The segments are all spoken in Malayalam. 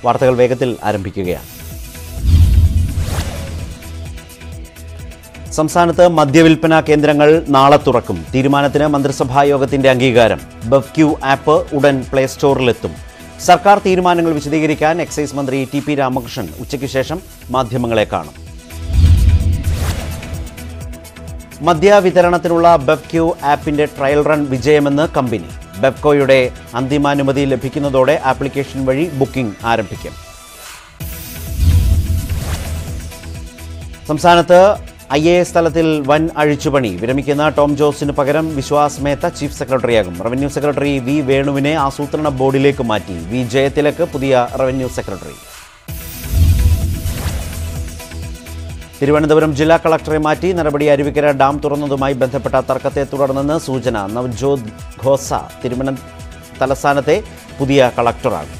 വാർത്തകൾ വേഗത്തിൽ ആരംഭിക്കുകയാണ് സംസ്ഥാനത്ത് മദ്യവിൽപ്പന കേന്ദ്രങ്ങൾ നാളെ തുറക്കും തീരുമാനത്തിന് മന്ത്രിസഭാ യോഗത്തിന്റെ അംഗീകാരം ബെഫ്ക്യൂ ആപ്പ് ഉടൻ പ്ലേ സ്റ്റോറിലെത്തും സർക്കാർ തീരുമാനങ്ങൾ വിശദീകരിക്കാൻ എക്സൈസ് മന്ത്രി ടി പി രാമകൃഷ്ണൻ ഉച്ചയ്ക്ക് ശേഷം മാധ്യമങ്ങളെ കാണും മദ്യവിതരണത്തിനുള്ള ബെഫ്ക്യൂ ആപ്പിന്റെ ട്രയൽ റൺ വിജയമെന്ന് കമ്പനി ബെഫ്കോയുടെ അന്തിമാനുമതി ലഭിക്കുന്നതോടെ ആപ്ലിക്കേഷൻ വഴി ബുക്കിംഗ് ആരംഭിക്കും സംസ്ഥാനത്ത് ഐ എ എസ് തലത്തിൽ വൻ അഴിച്ചുപണി വിരമിക്കുന്ന ടോം ജോസിന് പകരം വിശ്വാസ് മേത്ത ചീഫ് സെക്രട്ടറിയാകും റവന്യൂ സെക്രട്ടറി വി വേണുവിനെ ആസൂത്രണ ബോർഡിലേക്ക് മാറ്റി വി ജയതിലക്ക് പുതിയ റവന്യൂ സെക്രട്ടറി തിരുവനന്തപുരം ജില്ലാ കളക്ടറെ മാറ്റി നടപടി അരുവിക്കര ഡാം തുറന്നതുമായി ബന്ധപ്പെട്ട തർക്കത്തെ തുടർന്നെന്ന് സൂചന നവ്ജോത് ഘോസ തിരുവന തലസ്ഥാനത്തെ പുതിയ കളക്ടറാകും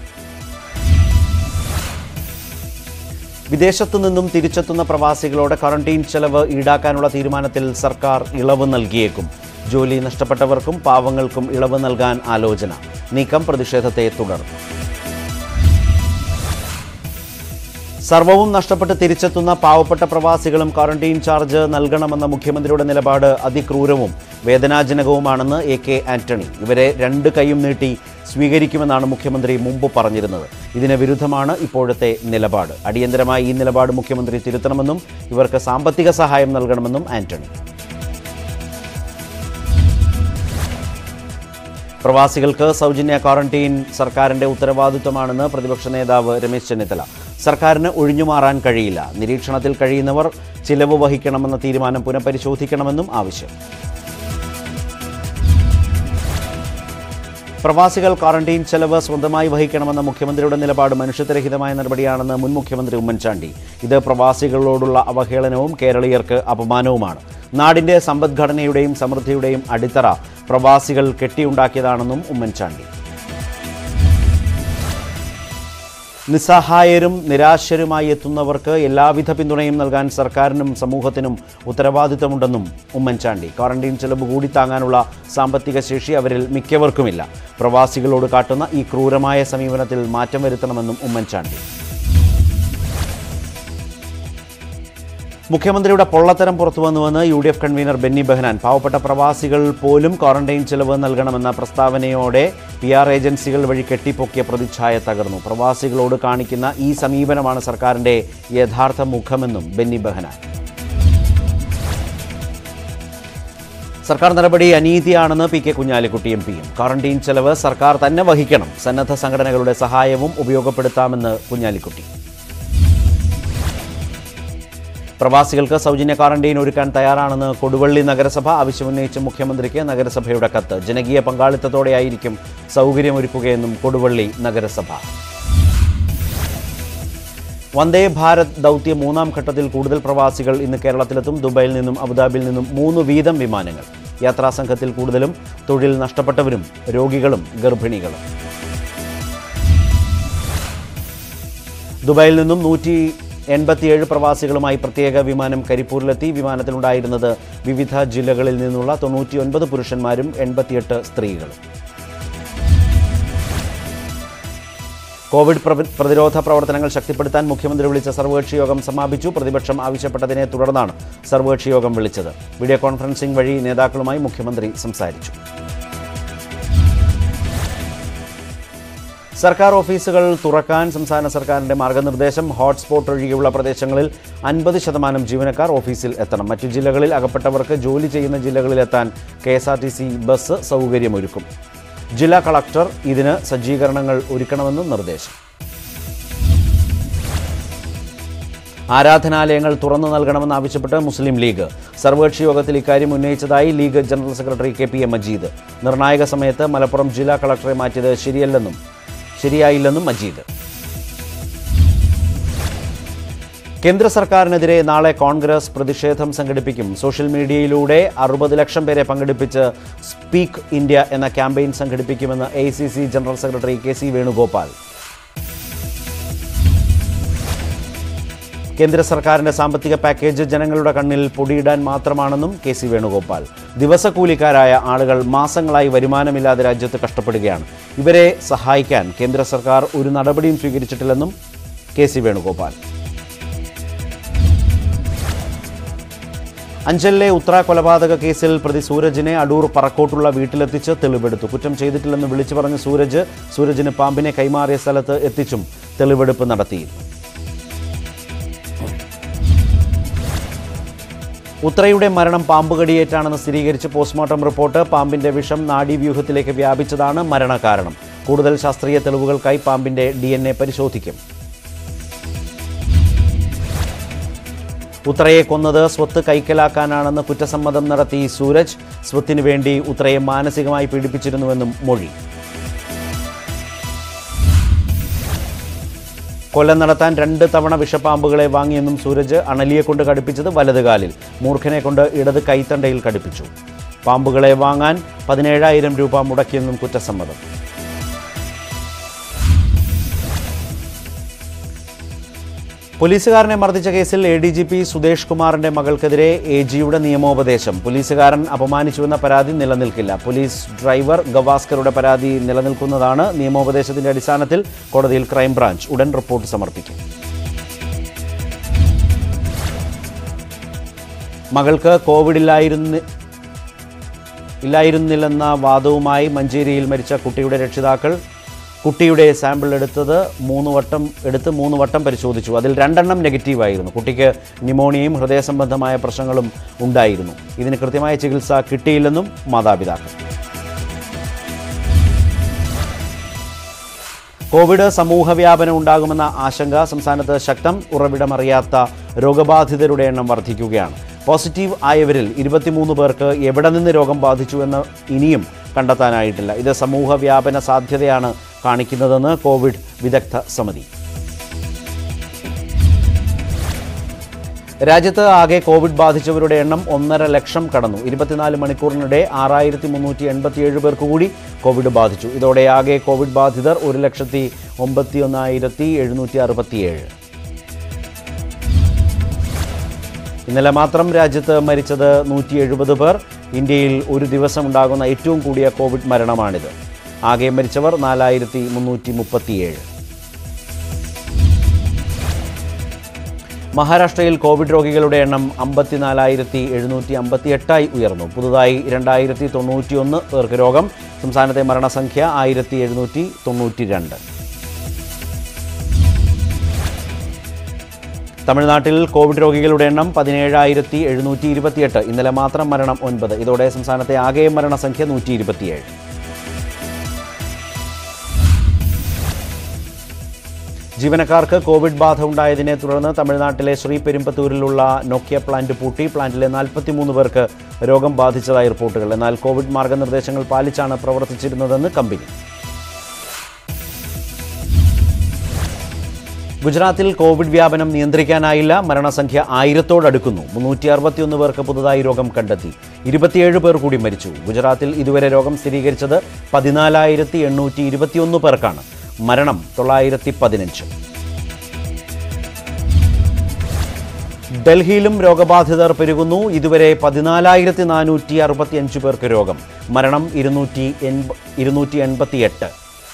വിദേശത്തു നിന്നും തിരിച്ചെത്തുന്ന പ്രവാസികളോട് ക്വാറന്റൈൻ ചെലവ് ഈടാക്കാനുള്ള തീരുമാനത്തിൽ സർക്കാർ ഇളവ് നൽകിയേക്കും ജോലി നഷ്ടപ്പെട്ടവർക്കും പാവങ്ങൾക്കും ഇളവ് നൽകാൻ ആലോചന നീക്കം പ്രതിഷേധത്തെ തുടർന്നു സർവവും നഷ്ടപ്പെട്ട് തിരിച്ചെത്തുന്ന പാവപ്പെട്ട പ്രവാസികളും ക്വാറന്റൈൻ ചാർജ് നൽകണമെന്ന മുഖ്യമന്ത്രിയുടെ നിലപാട് അതിക്രൂരവും വേദനാജനകവുമാണെന്ന് എ കെ ആന്റണി ഇവരെ രണ്ട് കൈയും നീട്ടി സ്വീകരിക്കുമെന്നാണ് മുഖ്യമന്ത്രി മുമ്പ് പറഞ്ഞിരുന്നത് ഇതിന് വിരുദ്ധമാണ് ഇപ്പോഴത്തെ നിലപാട് അടിയന്തരമായി ഈ നിലപാട് മുഖ്യമന്ത്രി തിരുത്തണമെന്നും ഇവർക്ക് സാമ്പത്തിക സഹായം നൽകണമെന്നും ആന്റണി പ്രവാസികൾക്ക് സൗജന്യ ക്വാറന്റൈൻ സർക്കാരിന്റെ ഉത്തരവാദിത്വമാണെന്ന് പ്രതിപക്ഷ നേതാവ് രമേശ് ചെന്നിത്തല സർക്കാരിന് ഒഴിഞ്ഞുമാറാൻ കഴിയില്ല നിരീക്ഷണത്തിൽ കഴിയുന്നവർ ചിലവ് വഹിക്കണമെന്ന തീരുമാനം പുനഃപരിശോധിക്കണമെന്നും ആവശ്യം പ്രവാസികൾ ക്വാറന്റൈൻ ചെലവ് സ്വന്തമായി വഹിക്കണമെന്ന മുഖ്യമന്ത്രിയുടെ നിലപാട് മനുഷ്യത്വരഹിതമായ നടപടിയാണെന്ന് മുൻ മുഖ്യമന്ത്രി ഉമ്മൻചാണ്ടി ഇത് പ്രവാസികളോടുള്ള അവഹേളനവും കേരളീയർക്ക് അപമാനവുമാണ് നാടിന്റെ സമ്പദ്ഘടനയുടെയും സമൃദ്ധിയുടെയും അടിത്തറ പ്രവാസികൾ കെട്ടിയുണ്ടാക്കിയതാണെന്നും ഉമ്മൻചാണ്ടി നിസ്സഹായരും നിരാശരുമായി എത്തുന്നവർക്ക് എല്ലാവിധ പിന്തുണയും നൽകാൻ സർക്കാരിനും സമൂഹത്തിനും ഉത്തരവാദിത്തമുണ്ടെന്നും ഉമ്മൻചാണ്ടി ക്വാറന്റൈൻ ചെലവ് കൂടി താങ്ങാനുള്ള സാമ്പത്തിക ശേഷി അവരിൽ മിക്കവർക്കുമില്ല പ്രവാസികളോട് കാട്ടുന്ന ഈ ക്രൂരമായ സമീപനത്തിൽ മാറ്റം വരുത്തണമെന്നും ഉമ്മൻചാണ്ടി മുഖ്യമന്ത്രിയുടെ പൊള്ളത്തരം പുറത്തുവന്നുവെന്ന് U D F convener Benny Behanan പാവപ്പെട്ട പ്രവാസികൾ പോലും ക്വാറന്റൈൻ ചെലവ് നൽകണമെന്ന പ്രസ്താവനയോടെ പി ആർ ഏജൻസികൾ വഴി കെട്ടിപ്പൊക്കിയ പ്രതിച്ഛായ തകർന്നു പ്രവാസികളോട് കാണിക്കുന്ന ഈ സമീപനമാണ് സർക്കാരിന്റെ യഥാർത്ഥ മുഖമെന്നും ബെന്നി ബെഹനാൻ സർക്കാർ നടപടി അനീതിയാണെന്ന് പി കെ കുഞ്ഞാലിക്കുട്ടി എം പിയും ക്വാറന്റൈൻ ചെലവ് സർക്കാർ തന്നെ വഹിക്കണം സന്നദ്ധ സംഘടനകളുടെ സഹായവും ഉപയോഗപ്പെടുത്താമെന്ന് കുഞ്ഞാലിക്കുട്ടി പ്രവാസികൾക്ക് സൗജന്യ ക്വാറന്റൈൻ ഒരുക്കാൻ തയ്യാറാണെന്ന് കൊടുവള്ളി നഗരസഭ ആവശ്യമുന്നയിച്ച മുഖ്യമന്ത്രിക്ക് നഗരസഭയുടെ കത്ത് ജനകീയ പങ്കാളിത്തത്തോടെയായിരിക്കും സൗകര്യമൊരുക്കുകയെന്നും കൊടുവള്ളി നഗരസഭ വന്ദേ ഭാരത് ദൗത്യ മൂന്നാം ഘട്ടത്തിൽ കൂടുതൽ പ്രവാസികൾ ഇന്ന് കേരളത്തിലെത്തും ദുബായിൽ നിന്നും അബുദാബിയിൽ നിന്നും മൂന്ന് വീതം വിമാനങ്ങൾ യാത്രാ സംഘത്തിൽ കൂടുതലും തൊഴിൽ നഷ്ടപ്പെട്ടവരും രോഗികളും ഗർഭിണികളും ദുബായിൽ നിന്നും നൂറ്റി എൺപത്തിയേഴ് പ്രവാസികളുമായി പ്രത്യേക വിമാനം കരിപ്പൂരിലെത്തി വിമാനത്തിലുണ്ടായിരുന്നത് വിവിധ ജില്ലകളിൽ നിന്നുള്ള തൊണ്ണൂറ്റിയൊൻപത് പുരുഷന്മാരും എൺപത്തിയെട്ട് സ്ത്രീകളും കോവിഡ് പ്രവ- പ്രതിരോധ പ്രവർത്തനങ്ങൾ ശക്തിപ്പെടുത്താൻ മുഖ്യമന്ത്രി വിളിച്ച സർവകക്ഷി യോഗം സമാപിച്ചു പ്രതിപക്ഷം ആവശ്യപ്പെട്ടതിനെ തുടർന്നാണ് സർവകക്ഷി യോഗം വിളിച്ചത് വീഡിയോ കോൺഫറൻസിംഗ് വഴി നേതാക്കളുമായി മുഖ്യമന്ത്രി സംസാരിച്ചു സർക്കാർ ഓഫീസുകൾ തുറക്കാൻ സംസ്ഥാന സർക്കാരിന്റെ മാർഗനിർദ്ദേശം ഹോട്ട്സ്പോട്ട് ഒഴികെയുള്ള പ്രദേശങ്ങളിൽ അൻപത് ശതമാനം ജീവനക്കാർ ഓഫീസിൽ എത്തണം മറ്റു ജില്ലകളിൽ അകപ്പെട്ടവർക്ക് ജോലി ചെയ്യുന്ന ജില്ലകളിൽ എത്താൻ K S R T C bus സൗകര്യമൊരുക്കും ജില്ലാ കളക്ടർ ഇതിന് സജ്ജീകരണങ്ങൾ ഒരുക്കണമെന്നും നിർദ്ദേശം ആരാധനാലയങ്ങൾ തുറന്നു നൽകണമെന്നാവശ്യപ്പെട്ട് മുസ്ലിം ലീഗ് സർവകക്ഷി യോഗത്തിൽ ഇക്കാര്യം ഉന്നയിച്ചതായി League general secretary K P A Majeed നിർണായക സമയത്ത് മലപ്പുറം ജില്ലാ കളക്ടറെ മാറ്റിയത് ശരിയല്ലെന്നും ശരിയായില്ലെന്നും മജീദ് കേന്ദ്ര സർക്കാരിനെതിരെ നാളെ കോൺഗ്രസ് പ്രതിഷേധം സംഘടിപ്പിക്കും സോഷ്യൽ മീഡിയയിലൂടെ അറുപത് ലക്ഷം പേരെ പങ്കെടുപ്പിച്ച് സ്പീക്ക് ഇന്ത്യ എന്ന ക്യാമ്പയിൻ സംഘടിപ്പിക്കുമെന്ന് A general secretary K C Venugopal കേന്ദ്ര സർക്കാരിന്റെ സാമ്പത്തിക പാക്കേജ് ജനങ്ങളുടെ കണ്ണിൽ പൊടിയിടാൻ മാത്രമാണെന്നും കെ സി വേണുഗോപാൽ ദിവസക്കൂലിക്കാരായ ആളുകൾ മാസങ്ങളായി വരുമാനമില്ലാതെ രാജ്യത്ത് കഷ്ടപ്പെടുകയാണ് ഇവരെ സഹായിക്കാൻ കേന്ദ്ര സർക്കാർ ഒരു നടപടിയും സ്വീകരിച്ചിട്ടില്ലെന്നും കെ സി വേണുഗോപാൽ അഞ്ചലിലെ ഉത്തര കൊലപാതക കേസിൽ പ്രതി സൂരജിനെ അടൂർ പറക്കോട്ടുള്ള വീട്ടിലെത്തിച്ച് തെളിവെടുത്തു കുറ്റം ചെയ്തിട്ടില്ലെന്ന് വിളിച്ചു പറഞ്ഞ സൂരജ് സൂരജിന് പാമ്പിനെ കൈമാറിയ സ്ഥലത്ത് എത്തിച്ചും തെളിവെടുപ്പ് നടത്തി ഉത്രയുടെ മരണം പാമ്പ് കടിയേറ്റാണെന്ന് സ്ഥിരീകരിച്ച് പോസ്റ്റ്മോർട്ടം റിപ്പോർട്ട് പാമ്പിന്റെ വിഷം നാഡീവ്യൂഹത്തിലേക്ക് വ്യാപിച്ചതാണ് മരണകാരണം കൂടുതൽ ശാസ്ത്രീയ തെളിവുകൾക്കായി പാമ്പിന്റെ ഡി പരിശോധിക്കും ഉത്രയെ കൊന്നത് സ്വത്ത് കൈക്കലാക്കാനാണെന്ന് കുറ്റസമ്മതം നടത്തി സൂരജ് സ്വത്തിനു വേണ്ടി ഉത്രയെ മാനസികമായി പീഡിപ്പിച്ചിരുന്നുവെന്നും മൊഴി കൊല്ലം നടത്താൻ രണ്ട് തവണ വിഷപ്പാമ്പുകളെ വാങ്ങിയെന്നും സൂരജ് അണലിയെ കൊണ്ട് കടുപ്പിച്ചത് വലതുകാലിൽ മൂർഖനെ കൊണ്ട് ഇടത് കൈത്തണ്ടയിൽ കടുപ്പിച്ചു പാമ്പുകളെ വാങ്ങാൻ പതിനേഴായിരം രൂപ മുടക്കിയെന്നും കുറ്റസമ്മതം പോലീസുകാരനെ മർദ്ദിച്ച കേസിൽ A D G P Sudesh കുമാറിന്റെ മകൾക്കെതിരെ എ ജിയുടെ നിയമോപദേശം പോലീസുകാരൻ അപമാനിച്ചുവെന്ന പരാതി നിലനിൽക്കില്ല പോലീസ് ഡ്രൈവർ ഗവാസ്കറുടെ പരാതി നിലനിൽക്കുന്നതാണ് നിയമോപദേശത്തിന്റെ അടിസ്ഥാനത്തിൽ കോടതിയിൽ ക്രൈംബ്രാഞ്ച് ഉടൻ റിപ്പോർട്ട് സമർപ്പിക്കും മകൾക്ക് കോവിഡ് ഇല്ലായിരുന്ന ഇല്ലായിരുന്നില്ലെന്ന വാദവുമായി മഞ്ചേരിയിൽ മരിച്ച കുട്ടിയുടെ രക്ഷിതാക്കൾ കുട്ടിയുടെ സാമ്പിൾ എടുത്തത് മൂന്ന് വട്ടം എടുത്ത് മൂന്ന് വട്ടം പരിശോധിച്ചു അതിൽ രണ്ടെണ്ണം നെഗറ്റീവായിരുന്നു കുട്ടിക്ക് ന്യൂമോണിയയും ഹൃദയ സംബന്ധമായ പ്രശ്നങ്ങളും ഉണ്ടായിരുന്നു ഇതിന് കൃത്യമായ ചികിത്സ കിട്ടിയില്ലെന്നും മാതാപിതാക്കൾ കോവിഡ് സമൂഹ വ്യാപനം ഉണ്ടാകുമെന്ന ആശങ്ക സംസ്ഥാനത്ത് ശക്തം ഉറവിടമറിയാത്ത രോഗബാധിതരുടെ എണ്ണം വർദ്ധിക്കുകയാണ് പോസിറ്റീവ് ആയവരിൽ ഇരുപത്തിമൂന്ന് പേർക്ക് എവിടെ നിന്ന് രോഗം ബാധിച്ചുവെന്ന് ഇനിയും കണ്ടെത്താനായിട്ടില്ല ഇത് സമൂഹ വ്യാപന സാധ്യതയാണ് കാണിക്കുന്നതെന്ന് കോവിഡ് വിദഗ്ധ സമിതി രാജ്യത്ത് ആകെ കോവിഡ് ബാധിച്ചവരുടെ എണ്ണം ഒന്നര ലക്ഷം കടന്നു ഇരുപത്തിനാല് മണിക്കൂറിനിടെ ആറായിരത്തി മുന്നൂറ്റി എൺപത്തിയേഴ് പേർക്ക് കൂടി കോവിഡ് ബാധിച്ചു ഇതോടെ ആകെ കോവിഡ് ബാധിതർ ഒരു ലക്ഷത്തി ഒമ്പത്തി ഒന്നായിരത്തി എഴുന്നൂറ്റി അറുപത്തിയേഴ് ഇന്നലെ മാത്രം രാജ്യത്ത് മരിച്ചത് നൂറ്റി എഴുപത് പേർ ഇന്ത്യയിൽ ഒരു ദിവസം ഉണ്ടാകുന്ന ഏറ്റവും കൂടിയ കോവിഡ് മരണമാണിത് ആകെ മരിച്ചവർ നാലായിരത്തി മുന്നൂറ്റി മുപ്പത്തിയേഴ് മഹാരാഷ്ട്രയിൽ കോവിഡ് രോഗികളുടെ എണ്ണം അമ്പത്തിനാലായിരത്തി എഴുന്നൂറ്റി അമ്പത്തി എട്ടായി ഉയർന്നു പുതുതായി രണ്ടായിരത്തി തൊണ്ണൂറ്റി ഒന്ന് പേർക്ക് രോഗം സംസ്ഥാനത്തെ മരണസംഖ്യ ആയിരത്തി എഴുന്നൂറ്റി തൊണ്ണൂറ്റി രണ്ട് തമിഴ്നാട്ടിൽ കോവിഡ് രോഗികളുടെ എണ്ണം പതിനേഴായിരത്തി എഴുന്നൂറ്റി ഇരുപത്തിയെട്ട് ഇന്നലെ മാത്രം മരണം ഒൻപത് ഇതോടെ സംസ്ഥാനത്തെ ആകെ മരണസംഖ്യ നൂറ്റി ഇരുപത്തിയേഴ് ജീവനക്കാർക്ക് കോവിഡ് ബാധ ഉണ്ടായതിനെ തുടർന്ന് തമിഴ്നാട്ടിലെ ശ്രീപെരുമ്പത്തൂരിലുള്ള നോക്കിയ പ്ലാന്റ് പൂട്ടി പ്ലാന്റിലെ നാൽപ്പത്തിമൂന്ന് പേർക്ക് രോഗം ബാധിച്ചതായി റിപ്പോർട്ടുകൾ എന്നാൽ കോവിഡ് മാർഗനിർദ്ദേശങ്ങൾ പാലിച്ചാണ് പ്രവർത്തിച്ചിരുന്നതെന്ന് കമ്പനി ഗുജറാത്തിൽ കോവിഡ് വ്യാപനം നിയന്ത്രിക്കാനായില്ല മരണസംഖ്യ ആയിരത്തോടടുക്കുന്നു മുന്നൂറ്റി അറുപത്തിയൊന്ന് പേർക്ക് പുതുതായി രോഗം കണ്ടെത്തി ഇരുപത്തിയേഴ് പേർ കൂടി മരിച്ചു ഗുജറാത്തിൽ ഇതുവരെ രോഗം സ്ഥിരീകരിച്ചത് പതിനാലായിരത്തി എണ്ണൂറ്റി ഇരുപത്തിയൊന്ന് പേർക്കാണ് മരണം തൊള്ളായിരത്തി പതിനഞ്ച് ഡൽഹിയിലും രോഗബാധിതർ പെരുകുന്നു ഇതുവരെ പതിനാലായിരത്തി നാനൂറ്റി അറുപത്തി അഞ്ച് പേർക്ക് രോഗം മരണം ഇരുന്നൂറ്റി എൺപ ഇരുന്നൂറ്റി എൺപത്തി എട്ട്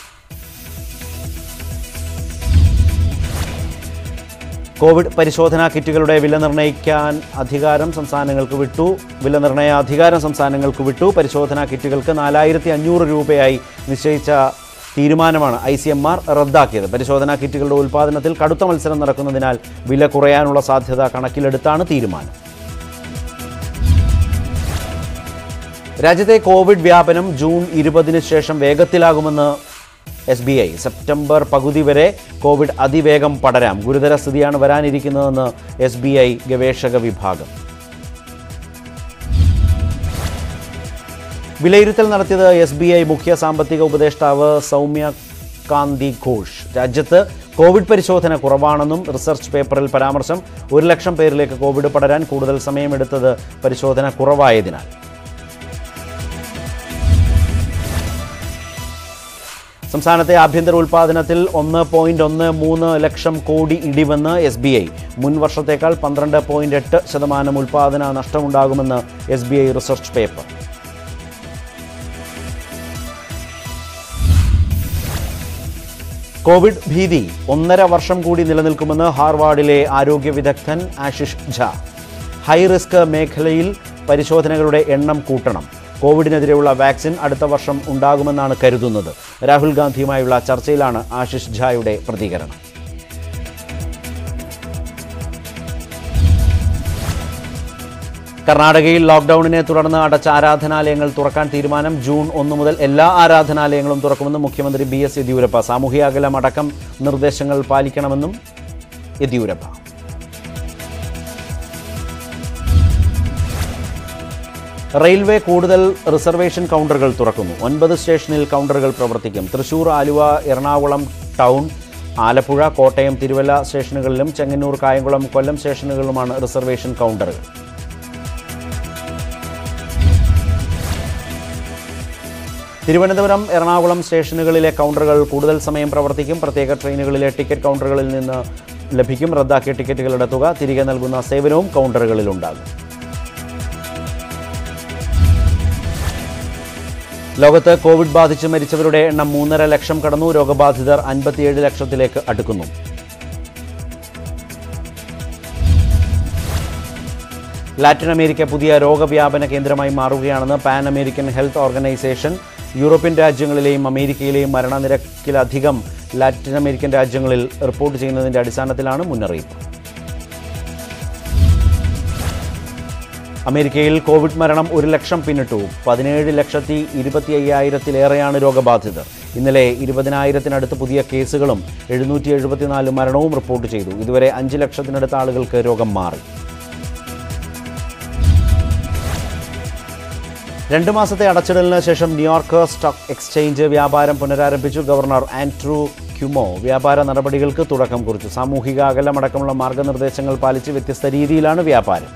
കോവിഡ് പരിശോധനാ കിറ്റുകളുടെ വില നിർണ്ണയിക്കാൻ അധികാരം സംസ്ഥാനങ്ങൾക്ക് വിട്ടു വില നിർണ്ണയ അധികാരം സംസ്ഥാനങ്ങൾക്ക് വിട്ടു പരിശോധനാ കിറ്റുകൾക്ക് നാലായിരത്തി അഞ്ഞൂറ് രൂപയായി നിശ്ചയിച്ച തീരുമാനമാണ് ഐ സി എം ആർ റദ്ദാക്കിയത് പരിശോധനാ കിറ്റുകളുടെ ഉൽപ്പാദനത്തിൽ കടുത്ത മത്സരം നടക്കുന്നതിനാൽ വില കുറയാനുള്ള സാധ്യത കണക്കിലെടുത്താണ് തീരുമാനം രാജ്യത്തെ കോവിഡ് വ്യാപനം ജൂൺ ഇരുപതിന് ശേഷം വേഗത്തിലാകുമെന്ന് എസ് ബി ഐ സെപ്റ്റംബർ പകുതി വരെ കോവിഡ് അതിവേഗം പടരാം ഗുരുതര സ്ഥിതിയാണ് വരാനിരിക്കുന്നതെന്ന് എസ് ബി ഐ ഗവേഷക വിഭാഗം വിലയിരുത്തൽ നടത്തിയത് എസ് ബി ഐ മുഖ്യ സാമ്പത്തിക ഉപദേഷ്ടാവ് സൗമ്യ കാന്തി ഘോഷ് രാജ്യത്ത് കോവിഡ് പരിശോധന കുറവാണെന്നും റിസർച്ച് പേപ്പറിൽ പരാമർശം ഒരു ലക്ഷം പേരിലേക്ക് കോവിഡ് പടരാൻ കൂടുതൽ സമയമെടുത്തത് പരിശോധന കുറവായതിനാൽ സംസ്ഥാനത്തെ ആഭ്യന്തര ഉൽപ്പാദനത്തിൽ ഒന്ന് പോയിന്റ് ഒന്ന് മൂന്ന് ലക്ഷം കോടി ഇടിവെന്ന് എസ് ബി ഐ മുൻ വർഷത്തേക്കാൾ പന്ത്രണ്ട് പോയിന്റ് എട്ട് ശതമാനം ഉൽപ്പാദന നഷ്ടമുണ്ടാകുമെന്ന് S B I research paper Covid ഭീതി ഒന്നര വർഷം കൂടി നിലനിൽക്കുമെന്ന് ഹാർവാർഡിലെ ആരോഗ്യ വിദഗ്ധൻ ആശിഷ് ഝാ ഹൈ റിസ്ക് മേഖലയിൽ പരിശോധനകളുടെ എണ്ണം കൂട്ടണം കോവിഡിനെതിരെയുള്ള വാക്സിൻ അടുത്ത വർഷം ഉണ്ടാകുമെന്നാണ് കരുതുന്നത് രാഹുൽ ഗാന്ധിയുമായുള്ള ചർച്ചയിലാണ് ആശിഷ് ഝായുടെ പ്രതികരണം കർണാടകയിൽ ലോക്ഡൌണിനെ തുടർന്ന് അടച്ച ആരാധനാലയങ്ങൾ തുറക്കാൻ തീരുമാനം ജൂൺ ഒന്ന് മുതൽ എല്ലാ ആരാധനാലയങ്ങളും തുറക്കുമെന്ന് മുഖ്യമന്ത്രി ബി എസ് യെദ്യൂരപ്പ സാമൂഹിക അകലം അടക്കം നിർദ്ദേശങ്ങൾ പാലിക്കണമെന്നും യെദ്യൂരപ്പ റെയിൽവേ കൂടുതൽ റിസർവേഷൻ കൗണ്ടറുകൾ തുറക്കുന്നു ഒൻപത് സ്റ്റേഷനിൽ കൗണ്ടറുകൾ പ്രവർത്തിക്കും തൃശൂർ ആലുവ എറണാകുളം ടൗൺ ആലപ്പുഴ കോട്ടയം തിരുവല്ല സ്റ്റേഷനുകളിലും ചെങ്ങന്നൂർ കായംകുളം കൊല്ലം സ്റ്റേഷനുകളിലുമാണ് റിസർവേഷൻ കൗണ്ടറുകൾ തിരുവനന്തപുരം എറണാകുളം സ്റ്റേഷനുകളിലെ കൗണ്ടറുകൾ കൂടുതൽ സമയം പ്രവർത്തിക്കും പ്രത്യേക ട്രെയിനുകളിലെ ടിക്കറ്റ് കൗണ്ടറുകളിൽ നിന്ന് ലഭിക്കും റദ്ദാക്കിയ ടിക്കറ്റുകളുടെ തുക തിരികെ നൽകുന്ന സേവനവും കൗണ്ടറുകളിൽ ഉണ്ടാകും ലോകത്ത് കോവിഡ് ബാധിച്ച് മരിച്ചവരുടെ എണ്ണം മൂന്നര ലക്ഷം കടന്നു രോഗബാധിതർ അൻപത്തിയേഴ് ലക്ഷത്തിലേക്ക് അടുക്കുന്നു ലാറ്റിൻ അമേരിക്ക പുതിയ രോഗവ്യാപന കേന്ദ്രമായി മാറുകയാണെന്ന് pan American health organization European രാജ്യങ്ങളിലെയും അമേരിക്കയിലെയും മരണനിരക്കിലധികം ലാറ്റിൻ അമേരിക്കൻ രാജ്യങ്ങളിൽ റിപ്പോർട്ട് ചെയ്യുന്നതിന്റെ അടിസ്ഥാനത്തിലാണ് മുന്നറിയിപ്പ് അമേരിക്കയിൽ കോവിഡ് മരണം ഒരു ലക്ഷം പിന്നിട്ടു പതിനേഴ് ലക്ഷത്തി ഇരുപത്തി അയ്യായിരത്തിലേറെയാണ് രോഗബാധിതർ ഇന്നലെ ഇരുപതിനായിരത്തിനടുത്ത് പുതിയ കേസുകളും എഴുന്നൂറ്റി എഴുപത്തിനാല് മരണവും റിപ്പോർട്ട് ചെയ്തു ഇതുവരെ അഞ്ച് ലക്ഷത്തിനടുത്ത് ആളുകൾക്ക് രോഗം മാറി രണ്ട് മാസത്തെ അടച്ചിടലിന് ശേഷം ന്യൂയോർക്ക് സ്റ്റോക്ക് എക്സ്ചേഞ്ച് വ്യാപാരം പുനരാരംഭിച്ചു ഗവർണർ ആൻഡ്രൂ ക്യുമോ വ്യാപാര നടപടികൾക്ക് തുടക്കം കുറിച്ചു സാമൂഹിക അകലമടക്കമുള്ള മാർഗനിർദ്ദേശങ്ങൾ പാലിച്ച് വ്യത്യസ്ത രീതിയിലാണ് വ്യാപാരം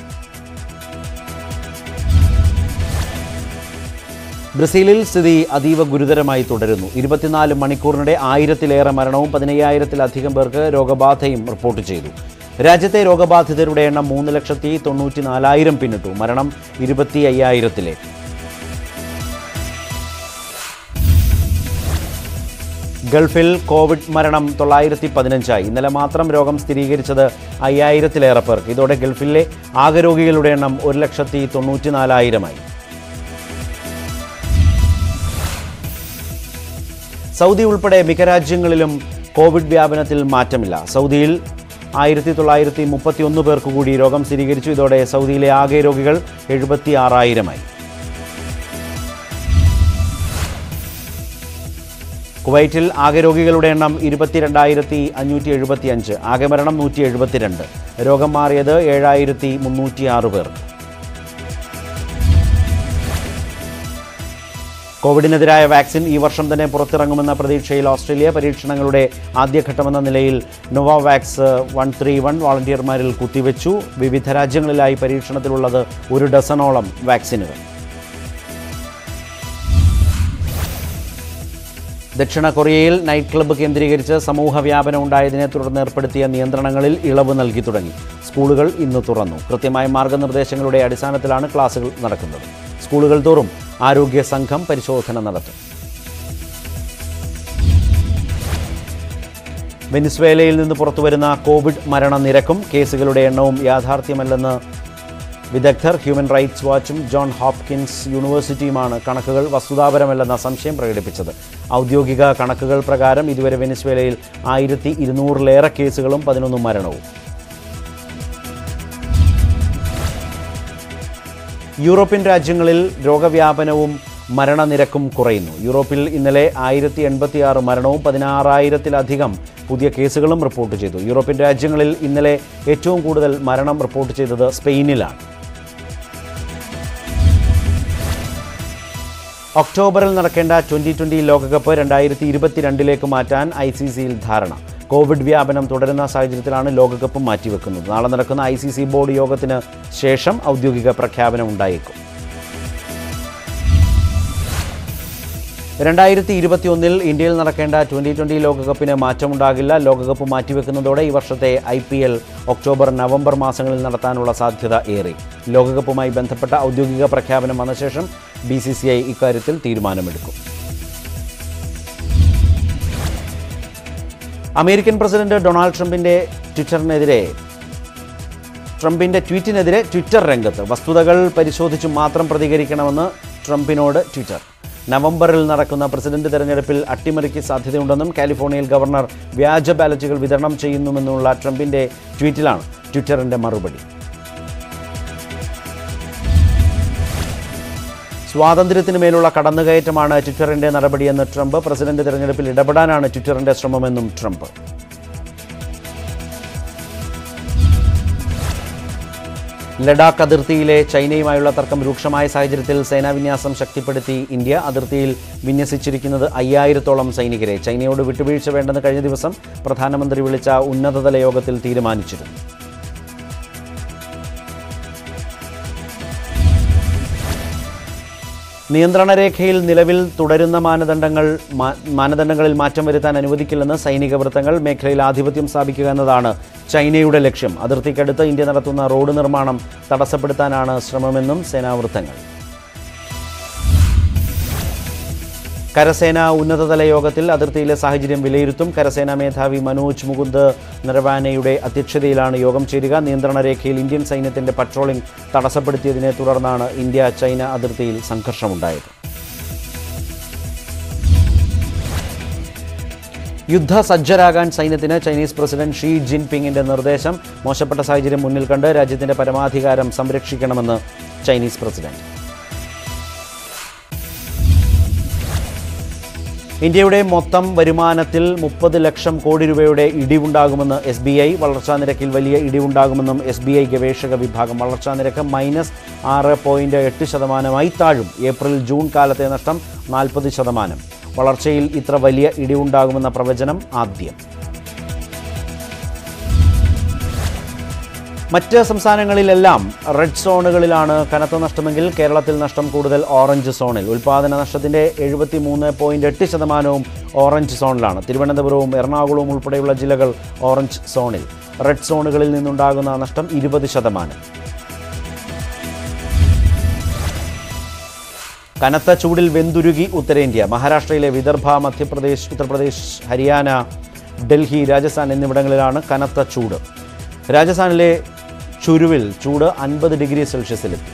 ബ്രസീലിൽ സ്ഥിതി അതീവ ഗുരുതരമായി തുടരുന്നു ഇരുപത്തിനാല് മണിക്കൂറിനിടെ ആയിരത്തിലേറെ മരണവും പതിനയ്യായിരത്തിലധികം പേർക്ക് രോഗബാധയും റിപ്പോർട്ട് ചെയ്തു രാജ്യത്തെ രോഗബാധിതരുടെ എണ്ണം മൂന്ന് ലക്ഷത്തി തൊണ്ണൂറ്റി നാലായിരം പിന്നിട്ടു മരണം ഇരുപത്തി അയ്യായിരത്തിലേക്ക് ഗൾഫിൽ കോവിഡ് മരണം തൊള്ളായിരത്തി പതിനഞ്ചായി ഇന്നലെ മാത്രം രോഗം സ്ഥിരീകരിച്ചത് അയ്യായിരത്തിലേറെ പേർക്ക് ഇതോടെ ഗൾഫിലെ ആകെ രോഗികളുടെ എണ്ണം ഒരു ലക്ഷത്തി തൊണ്ണൂറ്റി നാലായിരമായി സൗദി ഉൾപ്പെടെ മിക്ക രാജ്യങ്ങളിലും കോവിഡ് വ്യാപനത്തിൽ മാറ്റമില്ല സൗദിയിൽ ആയിരത്തി തൊള്ളായിരത്തി മുപ്പത്തി ഒന്ന് പേർക്ക് കൂടി രോഗം സ്ഥിരീകരിച്ചു ഇതോടെ സൗദിയിലെ ആകെ രോഗികൾ എഴുപത്തി ആറായിരമായി കുവൈറ്റിൽ ആകെ രോഗികളുടെ എണ്ണം ഇരുപത്തിരണ്ടായിരത്തി അഞ്ഞൂറ്റി എഴുപത്തി അഞ്ച് ആകെ മരണം നൂറ്റി എഴുപത്തിരണ്ട് രോഗം മാറിയത് ഏഴായിരത്തി മുന്നൂറ്റിയാറ് പേർ കോവിഡിനെതിരായ വാക്സിൻ ഈ വർഷം തന്നെ പുറത്തിറങ്ങുമെന്ന പ്രതീക്ഷയിൽ ഓസ്ട്രേലിയ പരീക്ഷണങ്ങളുടെ ആദ്യഘട്ടമെന്ന നിലയിൽ നൊവാവാക്സ് വൺ ത്രീ വൺ വാളണ്ടിയർമാരിൽ കുത്തിവെച്ചു വിവിധ രാജ്യങ്ങളിലായി പരീക്ഷണത്തിലുള്ളത് ഒരു ഡസനോളം വാക്സിനുകൾ ദക്ഷിണ കൊറിയയിൽ നൈറ്റ് ക്ലബ്ബ് കേന്ദ്രീകരിച്ച് സമൂഹ വ്യാപനം ഉണ്ടായതിനെ തുടർന്ന് ഏർപ്പെടുത്തിയ നിയന്ത്രണങ്ങളിൽ ഇളവ് നൽകി തുടങ്ങി സ്കൂളുകൾ ഇന്ന് തുറന്നു കൃത്യമായ മാർഗനിർദ്ദേശങ്ങളുടെ അടിസ്ഥാനത്തിലാണ് ക്ലാസുകൾ നടക്കുന്നത് സ്കൂളുകൾ തോറും ആരോഗ്യ സംഘം പരിശോധന നടത്തും വെനിസ്വേലയിൽ നിന്ന് പുറത്തുവരുന്ന കോവിഡ് മരണനിരക്കും കേസുകളുടെ എണ്ണവും യാഥാർത്ഥ്യമല്ലെന്ന് വിദഗ്ധർ ഹ്യൂമൻ റൈറ്റ്സ് വാച്ചും ജോൺ ഹോപ്കിൻസ് യൂണിവേഴ്സിറ്റിയുമാണ് കണക്കുകൾ വസ്തുതാപരമല്ലെന്ന സംശയം പ്രകടിപ്പിച്ചത് ഔദ്യോഗിക കണക്കുകൾ പ്രകാരം ഇതുവരെ വെനിസ്വേലയിൽ ആയിരത്തി ഇരുന്നൂറിലേറെ കേസുകളും പതിനൊന്ന് മരണവും യൂറോപ്യൻ രാജ്യങ്ങളിൽ രോഗവ്യാപനവും മരണനിരക്കും കുറയുന്നു യൂറോപ്പിൽ ഇന്നലെ ആയിരത്തി എൺപത്തിയാറ് മരണവും പതിനാറായിരത്തിലധികം പുതിയ കേസുകളും റിപ്പോർട്ട് ചെയ്തു യൂറോപ്യൻ രാജ്യങ്ങളിൽ ഇന്നലെ ഏറ്റവും കൂടുതൽ മരണം റിപ്പോർട്ട് ചെയ്തത് സ്പെയിനിലാണ് ഒക്ടോബറിൽ നടക്കേണ്ട ട്വൻ്റി ട്വൻ്റി ലോകകപ്പ് രണ്ടായിരത്തി ഇരുപത്തിരണ്ടിലേക്ക് മാറ്റാൻ ഐ സി സിയിൽ ധാരണ കോവിഡ് വ്യാപനം തുടരുന്ന സാഹചര്യത്തിലാണ് ലോകകപ്പ് മാറ്റിവെക്കുന്നത് നാളെ നടക്കുന്ന ഐ സി സി ബോർഡ് യോഗത്തിന് ശേഷം ഔദ്യോഗിക പ്രഖ്യാപനം ഉണ്ടായേക്കും രണ്ടായിരത്തി ഇരുപത്തിയൊന്നിൽ ഇന്ത്യയിൽ നടക്കേണ്ട ട്വൻ്റി ട്വൻ്റി ലോകകപ്പിന് മാറ്റമുണ്ടാകില്ല ലോകകപ്പ് മാറ്റിവെക്കുന്നതോടെ ഈ വർഷത്തെ I P L October November മാസങ്ങളിൽ നടത്താനുള്ള സാധ്യത ഏറി ലോകകപ്പുമായി ബന്ധപ്പെട്ട ഔദ്യോഗിക പ്രഖ്യാപനം വന്ന ശേഷം ബി സി സി ഐ ഇക്കാര്യത്തിൽ തീരുമാനമെടുക്കും അമേരിക്കൻ പ്രസിഡന്റ് ഡൊണാൾഡ് ട്രംപിന്റെ ട്വിറ്ററിനെതിരെ ട്രംപിന്റെ ട്വീറ്റിനെതിരെ ട്വിറ്റർ രംഗത്ത് വസ്തുതകൾ പരിശോധിച്ച് മാത്രം പ്രതികരിക്കണമെന്ന് ട്രംപിനോട് ട്വിറ്റർ നവംബറിൽ നടക്കുന്ന പ്രസിഡന്റ് തെരഞ്ഞെടുപ്പിൽ അട്ടിമറിക്ക് സാധ്യതയുണ്ടെന്നും കാലിഫോർണിയയിൽ ഗവർണർ വ്യാജ ബാലറ്റുകൾ വിതരണം ചെയ്യുന്നുമെന്നുള്ള ട്രംപിന്റെ ട്വീറ്റിലാണ് ട്വിറ്ററിന്റെ മറുപടി സ്വാതന്ത്ര്യത്തിന് മേലുള്ള കടന്നുകയറ്റമാണ് ട്വിറ്ററിന്റെ നടപടിയെന്ന് ട്രംപ് പ്രസിഡന്റ് തെരഞ്ഞെടുപ്പിൽ ഇടപെടാനാണ് ട്വിറ്ററിന്റെ ശ്രമമെന്നും ട്രംപ് ലഡാക്ക് അതിർത്തിയിലെ ചൈനയുമായുള്ള തർക്കം രൂക്ഷമായ സാഹചര്യത്തിൽ സേനാവിന്യാസം ശക്തിപ്പെടുത്തി ഇന്ത്യ അതിർത്തിയിൽ വിന്യസിച്ചിരിക്കുന്നത് അയ്യായിരത്തോളം സൈനികരെ ചൈനയോട് വിട്ടുവീഴ്ച വേണ്ടെന്ന് കഴിഞ്ഞ ദിവസം പ്രധാനമന്ത്രി വിളിച്ച ഉന്നതതല യോഗത്തിൽ തീരുമാനിച്ചിരുന്നു നിയന്ത്രണ രേഖയിൽ നിലവിൽ തുടരുന്ന മാനദണ്ഡങ്ങൾ മാ- മാനദണ്ഡങ്ങളിൽ മാറ്റം വരുത്താൻ അനുവദിക്കില്ലെന്ന് സൈനിക വൃത്തങ്ങൾ മേഖലയിൽ ആധിപത്യം സ്ഥാപിക്കുക എന്നതാണ് ചൈനയുടെ ലക്ഷ്യം അതിർത്തിക്കടുത്ത് ഇന്ത്യ നടത്തുന്ന റോഡ് നിർമ്മാണം തടസ്സപ്പെടുത്താനാണ് ശ്രമമെന്നും സേനാവൃത്തങ്ങൾ കരസേന ഉന്നതതല യോഗത്തിൽ അതിർത്തിയിലെ സാഹചര്യം വിലയിരുത്തും കരസേനാ മേധാവി മനോജ് മുകുന്ദ് നരവാനയുടെ അധ്യക്ഷതയിലാണ് യോഗം ചേരുക നിയന്ത്രണ രേഖയിൽ ഇന്ത്യൻ സൈന്യത്തിന്റെ പട്രോളിംഗ് തടസ്സപ്പെടുത്തിയതിനെ തുടർന്നാണ് ഇന്ത്യ ചൈന അതിർത്തിയിൽ സംഘർഷമുണ്ടായത് യുദ്ധസജ്ജരാകാൻ സൈന്യത്തിന് ചൈനീസ് പ്രസിഡന്റ് ഷീ ജിൻപിങ്ങിന്റെ നിർദ്ദേശം മോശപ്പെട്ട സാഹചര്യം മുന്നിൽ കണ്ട് രാജ്യത്തിന്റെ പരമാധികാരം സംരക്ഷിക്കണമെന്ന് ചൈനീസ് പ്രസിഡന്റ് ഇന്ത്യയുടെ മൊത്തം വരുമാനത്തിൽ മുപ്പത് ലക്ഷം കോടി രൂപയുടെ ഇടിവുണ്ടാകുമെന്ന് എസ് ബി ഐ വളർച്ചാ നിരക്കിൽ വലിയ ഇടിവുണ്ടാകുമെന്നും എസ് ബി ഐ ഗവേഷക വിഭാഗം വളർച്ചാ നിരക്ക് മൈനസ് ആറ് പോയിന്റ് എട്ട് ശതമാനമായി താഴും ഏപ്രിൽ ജൂൺ കാലത്തെ നഷ്ടം നാൽപ്പത് ശതമാനം വളർച്ചയിൽ ഇത്ര വലിയ ഇടിവുണ്ടാകുമെന്ന പ്രവചനം ആദ്യം മറ്റ് സംസ്ഥാനങ്ങളിലെല്ലാം റെഡ് സോണുകളിലാണ് കനത്ത നഷ്ടമെങ്കിൽ കേരളത്തിൽ നഷ്ടം കൂടുതൽ ഓറഞ്ച് സോണിൽ ഉൽപാദന നഷ്ടത്തിന്റെ എഴുപത്തി മൂന്ന് പോയിന്റ് എട്ട് ശതമാനവും ഓറഞ്ച് സോണിലാണ് തിരുവനന്തപുരവും എറണാകുളവും ഉൾപ്പെടെയുള്ള ജില്ലകൾ ഓറഞ്ച് സോണിൽ റെഡ് സോണുകളിൽ നിന്നുണ്ടാകുന്ന നഷ്ടം ഇരുപത് ശതമാനം കനത്ത ചൂടിൽ വെന്തുരുകി ഉത്തരേന്ത്യ മഹാരാഷ്ട്രയിലെ വിദർഭ മധ്യപ്രദേശ് ഉത്തർപ്രദേശ് ഹരിയാന ഡൽഹി രാജസ്ഥാൻ എന്നിവിടങ്ങളിലാണ് കനത്ത ചൂട് രാജസ്ഥാനിലെ ചുരുവിൽ ചൂട് അൻപത് ഡിഗ്രി സെൽഷ്യസിലെത്തി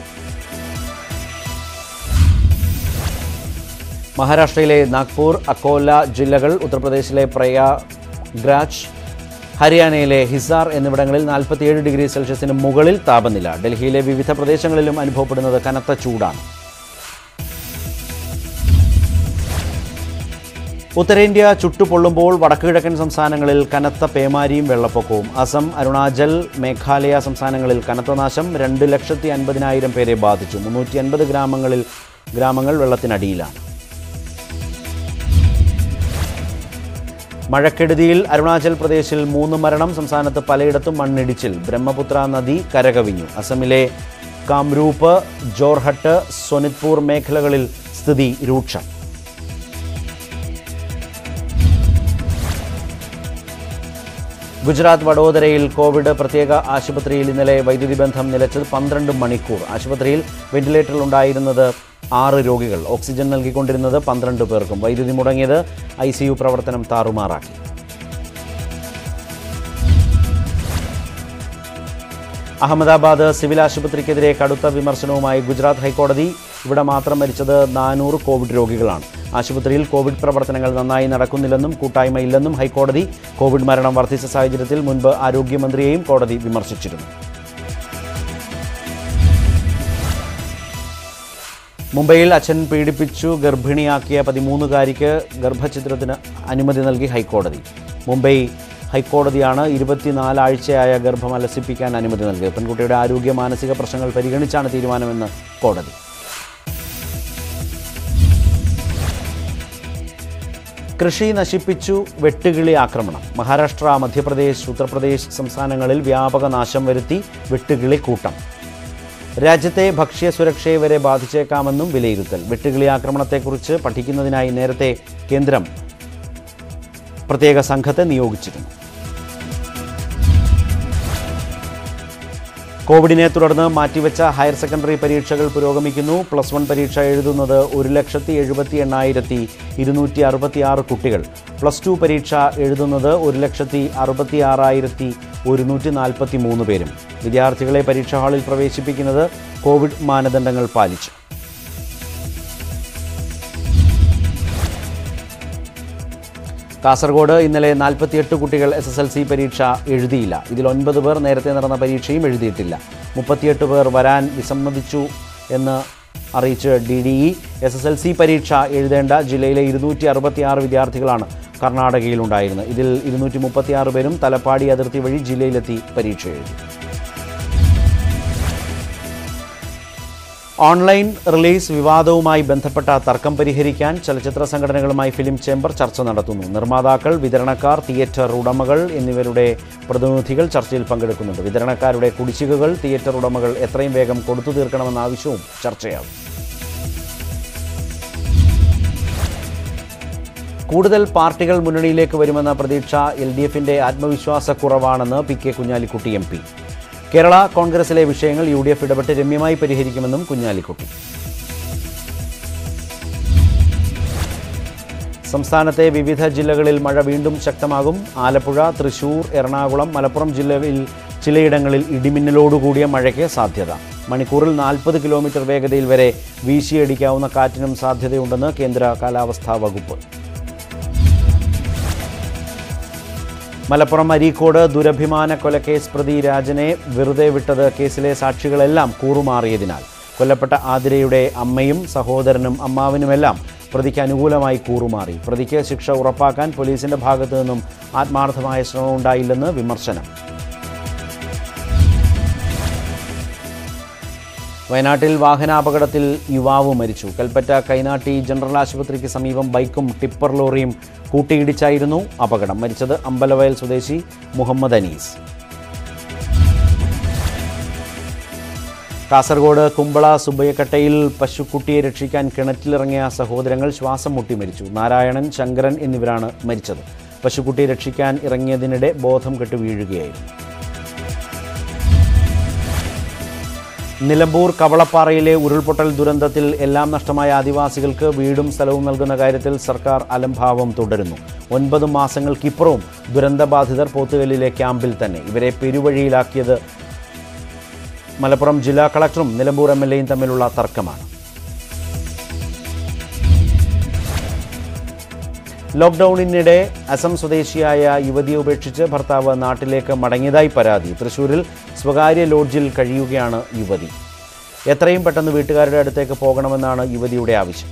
മഹാരാഷ്ട്രയിലെ നാഗ്പൂർ അക്കോല ജില്ലകൾ ഉത്തർപ്രദേശിലെ പ്രയാഗ്രാജ് ഹരിയാനയിലെ ഹിസാർ എന്നിവിടങ്ങളിൽ നാൽപ്പത്തിയേഴ് ഡിഗ്രി സെൽഷ്യസിന് മുകളിൽ താപനില ഡൽഹിയിലെ വിവിധ പ്രദേശങ്ങളിലും അനുഭവപ്പെടുന്നത് കനത്ത ചൂടാണ് ഉത്തരേന്ത്യ ചുട്ടുപൊള്ളുമ്പോൾ വടക്കുകിഴക്കൻ സംസ്ഥാനങ്ങളിൽ കനത്ത പേമാരിയും വെള്ളപ്പൊക്കവും അസം അരുണാചൽ മേഘാലയ സംസ്ഥാനങ്ങളിൽ കനത്ത നാശം രണ്ട് ലക്ഷത്തി അൻപതിനായിരം പേരെ ബാധിച്ചു മുന്നൂറ്റി അൻപത് ഗ്രാമങ്ങളിൽ ഗ്രാമങ്ങൾ വെള്ളത്തിനടിയിലാണ് മഴക്കെടുതിയിൽ അരുണാചൽ പ്രദേശിൽ മൂന്ന് മരണം സംസ്ഥാനത്ത് പലയിടത്തും മണ്ണിടിച്ചിൽ ബ്രഹ്മപുത്ര നദി കരകവിഞ്ഞു അസമിലെ കാംരൂപ്പ് ജോർഹട്ട് സൊനിത്പൂർ മേഖലകളിൽ സ്ഥിതി രൂക്ഷം ഗുജറാത്ത് വഡോദരയിൽ കോവിഡ് പ്രത്യേക ആശുപത്രിയിൽ ഇന്നലെ വൈദ്യുതി ബന്ധം നിലച്ചത് പന്ത്രണ്ട് മണിക്കൂർ ആശുപത്രിയിൽ വെന്റിലേറ്ററിൽ ഉണ്ടായിരുന്നത് ആറ് രോഗികൾ ഓക്സിജൻ നൽകിക്കൊണ്ടിരുന്നത് പന്ത്രണ്ട് പേർക്കും വൈദ്യുതി മുടങ്ങിയത് ഐ പ്രവർത്തനം താറുമാറാക്കി അഹമ്മദാബാദ് സിവിൽ ആശുപത്രിക്കെതിരെ കടുത്ത വിമർശനവുമായി ഗുജറാത്ത് ഹൈക്കോടതി ഇവിടെ മാത്രം മരിച്ചത് നാനൂറ് കോവിഡ് രോഗികളാണ് ആശുപത്രിയിൽ കോവിഡ് പ്രവർത്തനങ്ങൾ നന്നായി നടക്കുന്നില്ലെന്നും കൂട്ടായ്മയില്ലെന്നും ഹൈക്കോടതി കോവിഡ് മരണം വർദ്ധിച്ച സാഹചര്യത്തിൽ മുൻപ് ആരോഗ്യമന്ത്രിയെയും കോടതി വിമർശിച്ചിരുന്നു മുംബൈയിൽ അച്ഛൻ പീഡിപ്പിച്ചു ഗർഭിണിയാക്കിയ പതിമൂന്നുകാരിക്ക് ഗർഭഛിദ്രത്തിന് അനുമതി നൽകി ഹൈക്കോടതി മുംബൈ ഹൈക്കോടതിയാണ് ഇരുപത്തിനാലാഴ്ചയായ ഗർഭം അലസിപ്പിക്കാൻ അനുമതി നൽകിയത് പെൺകുട്ടിയുടെ ആരോഗ്യ മാനസിക പ്രശ്നങ്ങൾ പരിഗണിച്ചാണ് തീരുമാനമെന്ന് കോടതി കൃഷി നശിപ്പിച്ചു വെട്ടുകിളി ആക്രമണം മഹാരാഷ്ട്ര മധ്യപ്രദേശ് ഉത്തർപ്രദേശ് സംസ്ഥാനങ്ങളിൽ വ്യാപക നാശം വരുത്തി വെട്ടുകിളി കൂട്ടം രാജ്യത്തെ ഭക്ഷ്യ സുരക്ഷയെ വരെ ബാധിച്ചേക്കാമെന്നും വിലയിരുത്തൽ വെട്ടുകിളി ആക്രമണത്തെക്കുറിച്ച് പഠിക്കുന്നതിനായി നേരത്തെ കേന്ദ്രം പ്രത്യേക സംഘത്തെ നിയോഗിച്ചിരുന്നു കോവിഡിനെ തുടർന്ന് മാറ്റിവെച്ച ഹയർ സെക്കൻഡറി പരീക്ഷകൾ പുരോഗമിക്കുന്നു പ്ലസ് വൺ പരീക്ഷ എഴുതുന്നത് ഒരു ലക്ഷത്തി എഴുപത്തി എണ്ണായിരത്തി ഇരുന്നൂറ്റി അറുപത്തി ആറ് കുട്ടികൾ പ്ലസ് ടു പരീക്ഷ എഴുതുന്നത് ഒരു ലക്ഷത്തി അറുപത്തി ആറായിരത്തി ഒരുന്നൂറ്റി നാൽപ്പത്തി മൂന്ന് പേരും വിദ്യാർത്ഥികളെ പരീക്ഷാ ഹാളിൽ പ്രവേശിപ്പിക്കുന്നത് കോവിഡ് മാനദണ്ഡങ്ങൾ പാലിച്ചു കാസർഗോഡ് ഇന്നലെ നാൽപ്പത്തിയെട്ട് കുട്ടികൾ എസ് എസ് എൽ സി പരീക്ഷ എഴുതിയില്ല ഇതിൽ ഒൻപത് പേർ നേരത്തെ നടന്ന പരീക്ഷയും എഴുതിയിട്ടില്ല മുപ്പത്തിയെട്ട് പേർ വരാൻ വിസമ്മതിച്ചു എന്ന് അറിയിച്ച് D D E S S L C പരീക്ഷ എഴുതേണ്ട ജില്ലയിലെ ഇരുന്നൂറ്റി അറുപത്തിയാറ് വിദ്യാർത്ഥികളാണ് കർണാടകയിലുണ്ടായിരുന്നത് ഇതിൽ ഇരുന്നൂറ്റി മുപ്പത്തിയാറ് പേരും തലപ്പാടി അതിർത്തി വഴി ജില്ലയിലെത്തി പരീക്ഷ എഴുതി ഓൺലൈൻ റിലീസ് വിവാദവുമായി ബന്ധപ്പെട്ട തർക്കം പരിഹരിക്കാൻ ചലച്ചിത്ര സംഘടനകളുമായി ഫിലിം ചേംബർ ചർച്ച നടത്തുന്നു നിർമ്മാതാക്കൾ വിതരണക്കാർ തിയേറ്റർ ഉടമകൾ എന്നിവരുടെ പ്രതിനിധികൾ ചർച്ചയിൽ പങ്കെടുക്കുന്നുണ്ട് വിതരണക്കാരുടെ കുടിശ്ശികകൾ തിയേറ്റർ ഉടമകൾ എത്രയും വേഗം കൊടുത്തു തീർക്കണമെന്ന ആവശ്യവും ചർച്ചയാകും കൂടുതൽ പാർട്ടികൾ മുന്നണിയിലേക്ക് വരുമെന്ന പ്രതീക്ഷ എൽ ഡി എഫിന്റെ ആത്മവിശ്വാസക്കുറവാണെന്ന് P K Kunhalikutty M P Kerala കോൺഗ്രസിലെ വിഷയങ്ങൾ യു ഡി എഫ് ഇടപെട്ട് രമ്യമായി പരിഹരിക്കുമെന്നും കുഞ്ഞാലിക്കുട്ടി സംസ്ഥാനത്തെ വിവിധ ജില്ലകളിൽ മഴ വീണ്ടും ശക്തമാകും ആലപ്പുഴ തൃശൂർ എറണാകുളം മലപ്പുറം ജില്ലയിൽ ചിലയിടങ്ങളിൽ ഇടിമിന്നലോടുകൂടിയ മഴയ്ക്ക് സാധ്യത മണിക്കൂറിൽ നാൽപ്പത് കിലോമീറ്റർ വേഗതയിൽ വരെ വീശിയടിക്കാവുന്ന കാറ്റിനും സാധ്യതയുണ്ടെന്ന് കേന്ദ്ര കാലാവസ്ഥാ വകുപ്പ് മലപ്പുറം അരീക്കോട് ദുരഭിമാന കൊലക്കേസ് പ്രതി രാജനെ വെറുതെ വിട്ടത് കേസിലെ സാക്ഷികളെല്ലാം കൂറുമാറിയതിനാൽ കൊല്ലപ്പെട്ട ആതിരയുടെ അമ്മയും സഹോദരനും അമ്മാവനുമെല്ലാം പ്രതിക്ക് അനുകൂലമായി കൂറുമാറി പ്രതിക്ക് ശിക്ഷ ഉറപ്പാക്കാൻ പോലീസിന്റെ ഭാഗത്തു നിന്നും ആത്മാർത്ഥമായ ശ്രമം ഉണ്ടായില്ലെന്ന് വിമർശനം വയനാട്ടിൽ വാഹനാപകടത്തിൽ യുവാവ് മരിച്ചു കൽപ്പറ്റ കൈനാട്ടി ജനറൽ ആശുപത്രിക്ക് സമീപം ബൈക്കും ടിപ്പർ ലോറിയും കൂട്ടിയിടിച്ചായിരുന്നു അപകടം മരിച്ചത് അമ്പലവയൽ സ്വദേശി മുഹമ്മദ് അനീസ് കാസർഗോഡ് കുമ്പള സുബയ്യക്കട്ടയിൽ പശുക്കുട്ടിയെ രക്ഷിക്കാൻ കിണറ്റിലിറങ്ങിയ സഹോദരങ്ങൾ ശ്വാസം മുട്ടി മരിച്ചു നാരായണൻ ശങ്കരൻ എന്നിവരാണ് മരിച്ചത് പശുക്കുട്ടിയെ രക്ഷിക്കാൻ ഇറങ്ങിയതിനിടെ ബോധം കെട്ട് വീഴുകയായിരുന്നു നിലമ്പൂർ കവളപ്പാറയിലെ ഉരുൾപൊട്ടൽ ദുരന്തത്തിൽ എല്ലാം നഷ്ടമായ ആദിവാസികൾക്ക് വീടും സ്ഥലവും നൽകുന്ന കാര്യത്തിൽ സർക്കാർ അലംഭാവം തുടരുന്നു ഒൻപത് മാസങ്ങൾക്കിപ്പുറവും ദുരന്തബാധിതർ പോത്തുകല്ലിലെ ക്യാമ്പിൽ തന്നെ ഇവരെ പെരുവഴിയിലാക്കിയത് മലപ്പുറം ജില്ലാ കളക്ടറും നിലമ്പൂർ എം എൽ എയും തമ്മിലുള്ള തർക്കമാണ് ലോക്ക്ഡൌണിനിടെ അസം സ്വദേശിയായ യുവതിയെ ഉപേക്ഷിച്ച് ഭർത്താവ് നാട്ടിലേക്ക് മടങ്ങിയതായി പരാതി തൃശൂരിൽ സ്വകാര്യ ലോഡ്ജിൽ കഴിയുകയാണ് യുവതി എത്രയും പെട്ടെന്ന് വീട്ടുകാരുടെ അടുത്തേക്ക് പോകണമെന്നാണ് യുവതിയുടെ ആവശ്യം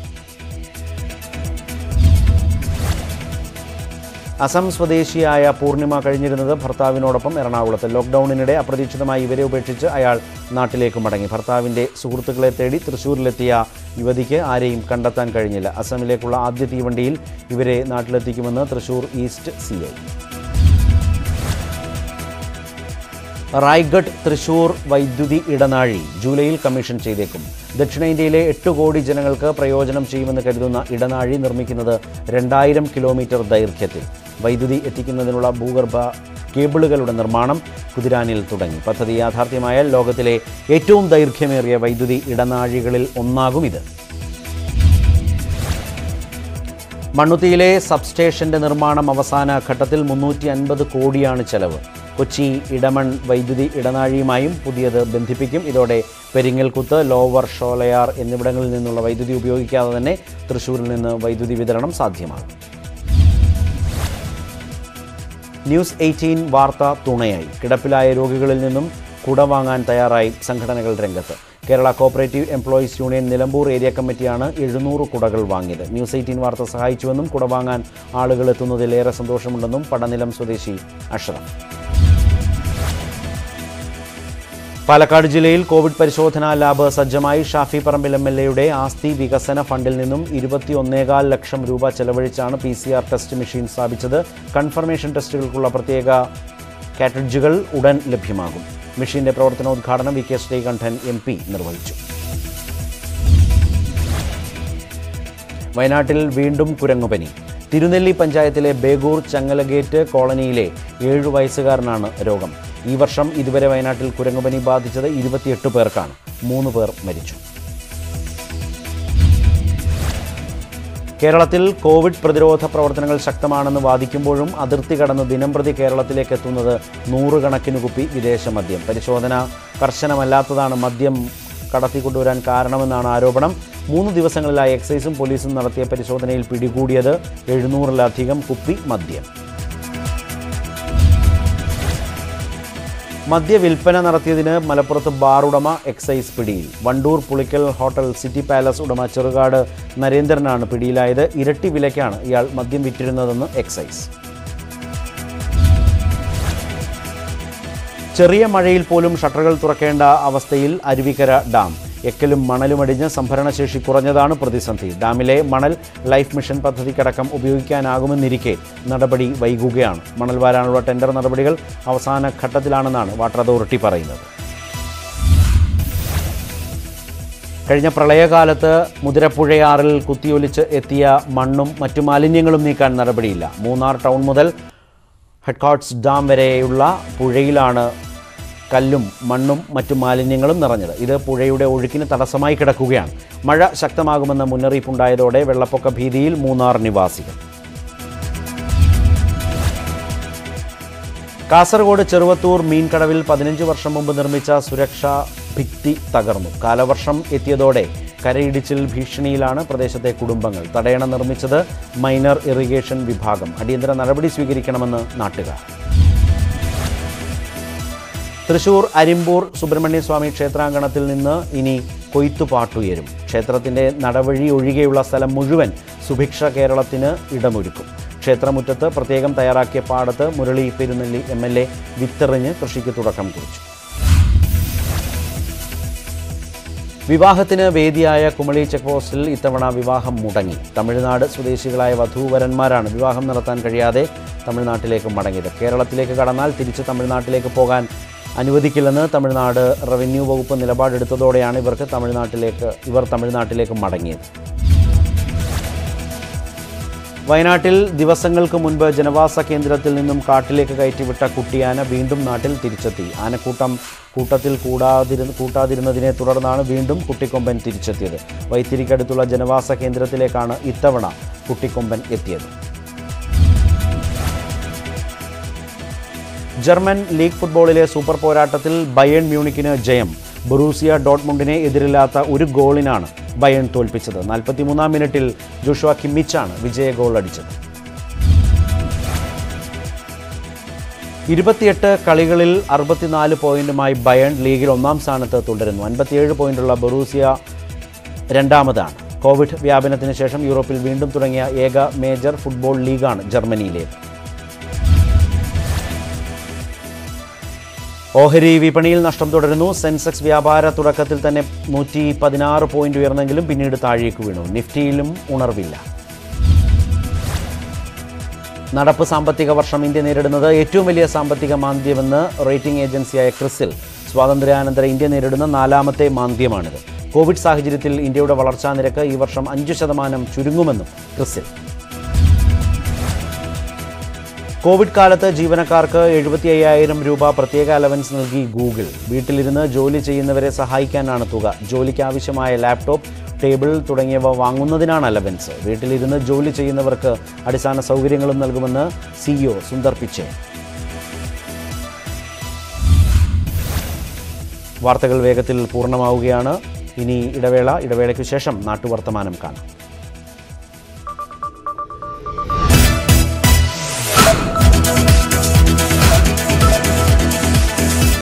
അസം സ്വദേശിയായ പൂർണിമ കഴിഞ്ഞിരുന്നത് ഭർത്താവിനോടൊപ്പം എറണാകുളത്ത് ലോക്ക്ഡൌണിനിടെ അപ്രതീക്ഷിതമായി ഇവരെ ഉപേക്ഷിച്ച് അയാൾ നാട്ടിലേക്ക് മടങ്ങി ഭർത്താവിൻ്റെ സുഹൃത്തുക്കളെ തേടി തൃശൂരിലെത്തിയ യുവതിക്ക് ആരെയും കണ്ടെത്താൻ കഴിഞ്ഞില്ല അസമിലേക്കുള്ള ആദ്യ തീവണ്ടിയിൽ ഇവരെ നാട്ടിലെത്തിക്കുമെന്ന് Thrissur east C I Raigad Thrissur വൈദ്യുതി ഇടനാഴി ജൂലൈയിൽ കമ്മീഷൻ ചെയ്തേക്കും ദക്ഷിണേന്ത്യയിലെ എട്ട് കോടി ജനങ്ങൾക്ക് പ്രയോജനം ചെയ്യുമെന്ന് കരുതുന്ന ഇടനാഴി നിർമ്മിക്കുന്നത് രണ്ടായിരം കിലോമീറ്റർ ദൈർഘ്യത്തിൽ വൈദ്യുതി എത്തിക്കുന്നതിനുള്ള ഭൂഗർഭ കേബിളുകളുടെ നിർമ്മാണം കുതിരാനിൽ തുടങ്ങി പദ്ധതി യാഥാർത്ഥ്യമായാൽ ലോകത്തിലെ ഏറ്റവും ദൈർഘ്യമേറിയ വൈദ്യുതി ഇടനാഴികളിൽ ഒന്നാകും ഇത് മണ്ണുത്തിയിലെ സബ്സ്റ്റേഷന്റെ നിർമ്മാണം അവസാന ഘട്ടത്തിൽ മുന്നൂറ്റി അൻപത് കോടിയാണ് ചെലവ് കൊച്ചി ഇടമൺ വൈദ്യുതി ഇടനാഴിയുമായും പുതിയത് ബന്ധിപ്പിക്കും ഇതോടെ പെരിങ്ങൽകുത്ത് ലോവർ ഷോലയാർ എന്നിവിടങ്ങളിൽ നിന്നുള്ള വൈദ്യുതി ഉപയോഗിക്കാതെ തന്നെ തൃശൂരിൽ നിന്ന് വൈദ്യുതി വിതരണം സാധ്യമാകും ന്യൂസ് എയ്റ്റീൻ വാർത്ത തുണയായി കിടപ്പിലായ രോഗികളിൽ നിന്നും കുട വാങ്ങാൻ തയ്യാറായി സംഘടനകൾ രംഗത്ത് Kerala cooperative employees union Nilambur area കമ്മിറ്റിയാണ് എഴുന്നൂറ് കുടകൾ വാങ്ങിയത് ന്യൂസ് എയ്റ്റീൻ വാർത്ത സഹായിച്ചുവെന്നും കുട വാങ്ങാൻ ആളുകൾ എത്തുന്നതിൽ ഏറെ സന്തോഷമുണ്ടെന്നും പടനിലം സ്വദേശി അഷ്റഫ് പാലക്കാട് ജില്ലയിൽ കോവിഡ് പരിശോധനാ ലാബ് സജ്ജമായി ഷാഫി പറമ്പിൽ എം എൽ എയുടെ ആസ്തി വികസന ഫണ്ടിൽ നിന്നും ഇരുപത്തിയൊന്നേകാൽ ലക്ഷം രൂപ ചെലവഴിച്ചാണ് P C R test machine സ്ഥാപിച്ചത് കൺഫർമേഷൻ ടെസ്റ്റുകൾക്കുള്ള പ്രത്യേക കാറ്റഡ്ജുകൾ ഉടൻ ലഭ്യമാകും മെഷീന്റെ പ്രവർത്തനോദ്ഘാടനം V K Sreekantan M P നിർവഹിച്ചു വയനാട്ടിൽ വീണ്ടും കുരങ്ങുപനി തിരുനെല്ലി പഞ്ചായത്തിലെ ബേഗൂർ ചങ്ങലഗേറ്റ് കോളനിയിലെ ഏഴു വയസ്സുകാരനാണ് രോഗം ഈ വർഷം ഇതുവരെ വയനാട്ടിൽ കുരങ്ങുപനി ബാധിച്ചത് ഇരുപത്തിയെട്ട് പേർക്കാണ് മൂന്ന് പേർ മരിച്ചു കേരളത്തിൽ കോവിഡ് പ്രതിരോധ പ്രവർത്തനങ്ങൾ ശക്തമാണെന്ന് വാദിക്കുമ്പോഴും അതിർത്തി കടന്ന് ദിനംപ്രതി കേരളത്തിലേക്ക് എത്തുന്നത് നൂറുകണക്കിന് കുപ്പി വിദേശ മദ്യം പരിശോധന കർശനമല്ലാത്തതാണ് മദ്യം കടത്തിക്കൊണ്ടുവരാൻ കാരണമെന്നാണ് ആരോപണം മൂന്ന് ദിവസങ്ങളിലായി എക്സൈസും പോലീസും നടത്തിയ പരിശോധനയിൽ പിടികൂടിയത് എഴുന്നൂറിലധികം കുപ്പി മദ്യം മദ്യവിൽപ്പന നടത്തിയതിന് മലപ്പുറത്ത് ബാർ ഉടമ എക്സൈസ് പിടിയിൽ Wandoor Pulikkal hotel city palace ഉടമ ചെറുകാട് നരേന്ദ്രനാണ് പിടിയിലായത് ഇരട്ടി വിലയ്ക്കാണ് ഇയാൾ മദ്യം വിറ്റിരുന്നതെന്ന് എക്സൈസ് ചെറിയ മഴയിൽ പോലും ഷട്ടറുകൾ തുറക്കേണ്ട അവസ്ഥയിൽ അരുവിക്കര ഡാം എക്കലും മണലുമടിഞ്ഞ് സംഭരണശേഷി കുറഞ്ഞതാണ് പ്രതിസന്ധി ഡാമിലെ മണൽ ലൈഫ് മിഷൻ പദ്ധതിക്കടക്കം ഉപയോഗിക്കാനാകുമെന്നിരിക്കെ നടപടി വൈകുകയാണ് മണൽ വാരാനുള്ള ടെൻഡർ നടപടികൾ അവസാന ഘട്ടത്തിലാണെന്നാണ് വാട്ടർ അതോറിറ്റി പറയുന്നത് കഴിഞ്ഞ പ്രളയകാലത്ത് മുതിരപ്പുഴയാറിൽ കുത്തിയൊലിച്ച് എത്തിയ മണ്ണും മറ്റു മാലിന്യങ്ങളും നീക്കാൻ നടപടിയില്ല മൂന്നാർ ടൗൺ മുതൽ ഹെഡ്കോട്ട്സ് ഡാം വരെയുള്ള പുഴയിലാണ് കല്ലും മണ്ണും മറ്റു മാലിന്യങ്ങളും നിറഞ്ഞത് ഇത് പുഴയുടെ ഒഴുക്കിന് തടസ്സമായി കിടക്കുകയാണ് മഴ ശക്തമാകുമെന്ന മുന്നറിയിപ്പുണ്ടായതോടെ വെള്ളപ്പൊക്ക ഭീതിയിൽ മൂന്നാർ നിവാസികൾ കാസർഗോഡ് ചെറുവത്തൂർ മീൻകടവിൽ പതിനഞ്ച് വർഷം മുമ്പ് നിർമ്മിച്ച സുരക്ഷാ ഭിത്തി തകർന്നു കാലവർഷം എത്തിയതോടെ കരയിടിച്ചിൽ ഭീഷണിയിലാണ് പ്രദേശത്തെ കുടുംബങ്ങൾ തടയണ നിർമ്മിച്ചത് മൈനർ ഇറിഗേഷൻ വിഭാഗം അടിയന്തര നടപടി സ്വീകരിക്കണമെന്ന് നാട്ടുകാർ തൃശൂർ അരിമ്പൂർ സുബ്രഹ്മണ്യ സ്വാമി ക്ഷേത്രാങ്കണത്തിൽ നിന്ന് ഇനി കൊയ്ത്തുപാട്ടുയരും ക്ഷേത്രത്തിന്റെ നടവഴി ഒഴികെയുള്ള സ്ഥലം മുഴുവൻ സുഭിക്ഷ കേരളത്തിന് ഇടമൊരുക്കും ക്ഷേത്രമുറ്റത്ത് പ്രത്യേകം തയ്യാറാക്കിയ പാടത്ത് Murali Perunnelli M L A വിത്തെറിഞ്ഞ് കൃഷിക്ക് തുടക്കം കുറിച്ചു വിവാഹത്തിന് വേദിയായ കുമളി ചെക്ക് പോസ്റ്റിൽ ഇത്തവണ വിവാഹം മുടങ്ങി തമിഴ്നാട് സ്വദേശികളായ വധൂവരന്മാരാണ് വിവാഹം നടത്താൻ കഴിയാതെ തമിഴ്നാട്ടിലേക്ക് മടങ്ങിയത് കേരളത്തിലേക്ക് കടന്നാൽ തിരിച്ച് തമിഴ്നാട്ടിലേക്ക് പോകാൻ അനുവദിക്കില്ലെന്ന് തമിഴ്നാട് റവന്യൂ വകുപ്പ് നിലപാടെടുത്തതോടെയാണ് ഇവർക്ക് തമിഴ്നാട്ടിലേക്ക് ഇവർ തമിഴ്നാട്ടിലേക്ക് മടങ്ങിയത് വയനാട്ടിൽ ദിവസങ്ങൾക്ക് മുൻപ് ജനവാസ കേന്ദ്രത്തിൽ നിന്നും കാട്ടിലേക്ക് കയറ്റിവിട്ട കുട്ടിയാന വീണ്ടും നാട്ടിൽ തിരിച്ചെത്തി ആനക്കൂട്ടം കൂട്ടത്തിൽ കൂടാതിരുന്ന കൂട്ടാതിരുന്നതിനെ തുടർന്നാണ് വീണ്ടും കുട്ടിക്കൊമ്പൻ തിരിച്ചെത്തിയത് വൈത്തിരിക്കടുത്തുള്ള ജനവാസ കേന്ദ്രത്തിലേക്കാണ് ഇത്തവണ കുട്ടിക്കൊമ്പൻ എത്തിയത് ജർമ്മൻ ലീഗ് ഫുട്ബോളിലെ സൂപ്പർ പോരാട്ടത്തിൽ ബയേൺ മ്യൂണിക്കിന് ജയം ബൊറൂസിയ ഡോട്ട്മുണ്ടിനെ എതിരില്ലാത്ത ഒരു ഗോളിനാണ് ബയേൺ തോൽപ്പിച്ചത് നാൽപ്പത്തിമൂന്നാം മിനിറ്റിൽ ജോഷുവ കിമ്മിച്ചാണ് വിജയ ഗോൾ അടിച്ചത് ഇരുപത്തിയെട്ട് കളികളിൽ അറുപത്തിനാല് പോയിന്റുമായി ബയൺ ലീഗിൽ ഒന്നാം സ്ഥാനത്ത് തുടരുന്നു അൻപത്തിയേഴ് പോയിന്റുള്ള ബൊറൂസിയ രണ്ടാമതാണ് കോവിഡ് വ്യാപനത്തിന് ശേഷം യൂറോപ്പിൽ വീണ്ടും തുടങ്ങിയ ഏക മേജർ ഫുട്ബോൾ ലീഗാണ് ജർമ്മനിയിലേത് ഓഹരി വിപണിയിൽ നഷ്ടം തുടരുന്നു സെൻസെക്സ് വ്യാപാര തുടക്കത്തിൽ തന്നെ നൂറ്റി പതിനാറ് പോയിന്റ് ഉയർന്നെങ്കിലും പിന്നീട് താഴേക്ക് വീണു നിഫ്റ്റിയിലും ഉണർവില്ല നടപ്പ് സാമ്പത്തിക വർഷം ഇന്ത്യ നേരിടുന്നത് ഏറ്റവും വലിയ സാമ്പത്തിക മാന്ദ്യമെന്ന് റേറ്റിംഗ് ഏജൻസിയായ ക്രിസിൽ സ്വാതന്ത്ര്യാനന്തര ഇന്ത്യ നേരിടുന്ന നാലാമത്തെ മാന്ദ്യമാണിത് കോവിഡ് സാഹചര്യത്തിൽ ഇന്ത്യയുടെ വളർച്ചാ നിരക്ക് ഈ വർഷം അഞ്ച് ശതമാനം ചുരുങ്ങുമെന്നും ക്രിസിൽ കോവിഡ് കാലത്ത് ജീവനക്കാർക്ക് എഴുപത്തി അയ്യായിരം രൂപ പ്രത്യേക അലവൻസ് നൽകി ഗൂഗിൾ വീട്ടിലിരുന്ന് ജോലി ചെയ്യുന്നവരെ സഹായിക്കാനാണ് തുക ജോലിക്ക് ആവശ്യമായ ലാപ്ടോപ്പ് ടേബിൾ തുടങ്ങിയവ വാങ്ങുന്നതിനാണ് അലവൻസ് വീട്ടിലിരുന്ന് ജോലി ചെയ്യുന്നവർക്ക് അടിസ്ഥാന സൗകര്യങ്ങളും നൽകുമെന്ന് സിഇഒ സുന്ദർ പിച്ചെ വാർത്തകൾ വേഗത്തിൽ പൂർണ്ണമാവുകയാണ് ഇനി ഇടവേള ഇടവേളയ്ക്ക് ശേഷം നാട്ടുവർത്തമാനം കാണാം